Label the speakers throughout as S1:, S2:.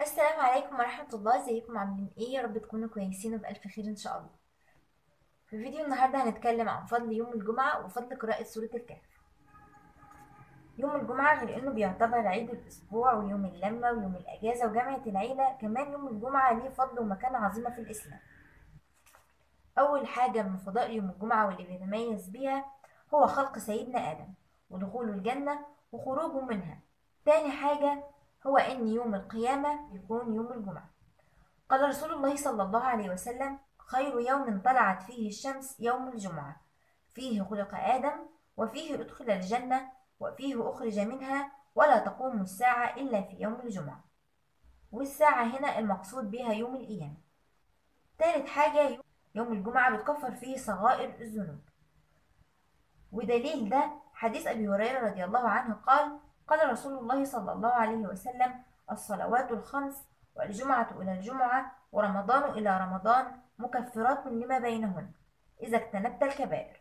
S1: السلام عليكم ورحمة الله ازيكم عاملين ايه يا رب تكونوا كويسين وبألف خير ان شاء الله في فيديو النهاردة هنتكلم عن فضل يوم الجمعة وفضل قراءة سورة الكهف يوم الجمعة غير انه بيعتبر عيد الاسبوع ويوم اللمة ويوم الاجازة وجامعة العيلة كمان يوم الجمعة ليه فضل ومكانة عظيمة في الاسلام اول حاجة من فضائل يوم الجمعة واللي بيتميز بيها هو خلق سيدنا ادم ودخوله الجنة وخروجه منها تاني حاجة هو أن يوم القيامة يكون يوم الجمعة قال رسول الله صلى الله عليه وسلم خير يوم طلعت فيه الشمس يوم الجمعة فيه خلق آدم وفيه أدخل الجنة وفيه أخرج منها ولا تقوم الساعة إلا في يوم الجمعة والساعة هنا المقصود بها يوم القيامة ثالث حاجة يوم الجمعة بتكفر فيه صغائر الذنوب ودليل ده حديث أبي هريرة رضي الله عنه قال قال رسول الله صلى الله عليه وسلم الصلوات الخمس والجمعة إلى الجمعة ورمضان إلى رمضان مكفرات لما بينهن إذا اجتنبت الكبائر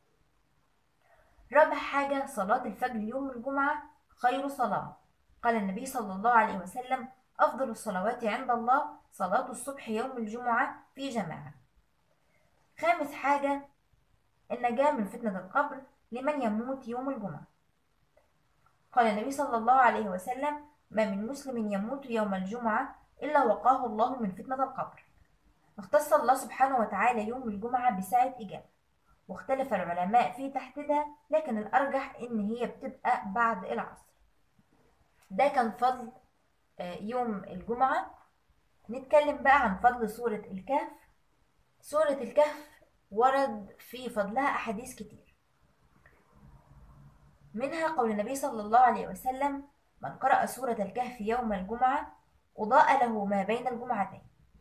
S1: رابع حاجة صلاة الفجر يوم الجمعة خير صلاة قال النبي صلى الله عليه وسلم أفضل الصلوات عند الله صلاة الصبح يوم الجمعة في جماعة خامس حاجة النجاة من فتنة القبر لمن يموت يوم الجمعة قال النبي صلى الله عليه وسلم ما من مسلم يموت يوم الجمعة إلا وقاه الله من فتنة القبر اختص الله سبحانه وتعالى يوم الجمعة بساعة إجابة واختلف العلماء في تحديدها لكن الأرجح إن هي بتبقى بعد العصر ده كان فضل يوم الجمعة نتكلم بقى عن فضل سورة الكهف سورة الكهف ورد في فضلها أحاديث كتير منها قول النبي صلى الله عليه وسلم من قرأ سورة الكهف يوم الجمعة أضاء له ما بين الجمعتين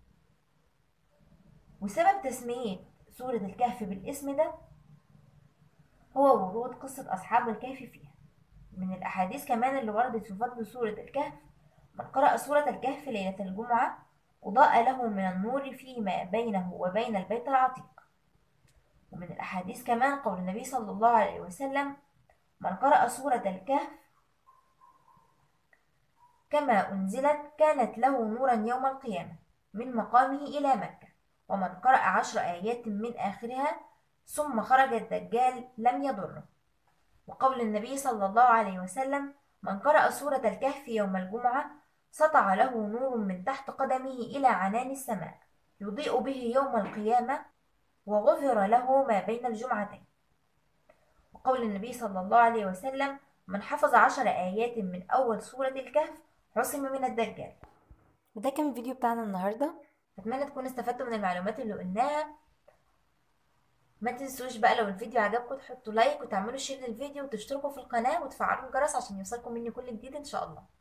S1: وسبب تسمية سورة الكهف بالاسم ده هو ورود قصة أصحاب الكهف فيها من الأحاديث كمان اللي وردت في فضل سورة الكهف من قرأ سورة الكهف ليلة الجمعة أضاء له من النور فيما بينه وبين البيت العتيق ومن الأحاديث كمان قول النبي صلى الله عليه وسلم من قرأ سورة الكهف كما أنزلت كانت له نورا يوم القيامة من مقامه إلى مكة ومن قرأ عشر آيات من آخرها ثم خرج الدجال لم يضره وقول النبي صلى الله عليه وسلم من قرأ سورة الكهف يوم الجمعة سطع له نور من تحت قدمه إلى عنان السماء يضيء به يوم القيامة وغفر له ما بين الجمعتين وقول النبي صلى الله عليه وسلم من حفظ عشر آيات من أول سورة الكهف عصم من الدجال وده كان الفيديو بتاعنا النهاردة أتمنى تكونوا استفدتوا من المعلومات اللي قلناها ما تنسوش بقى لو الفيديو عجبكم تحطوا لايك وتعملوا شير للفيديو وتشتركوا في القناة وتفعلوا الجرس عشان يوصلكم مني كل جديد إن شاء الله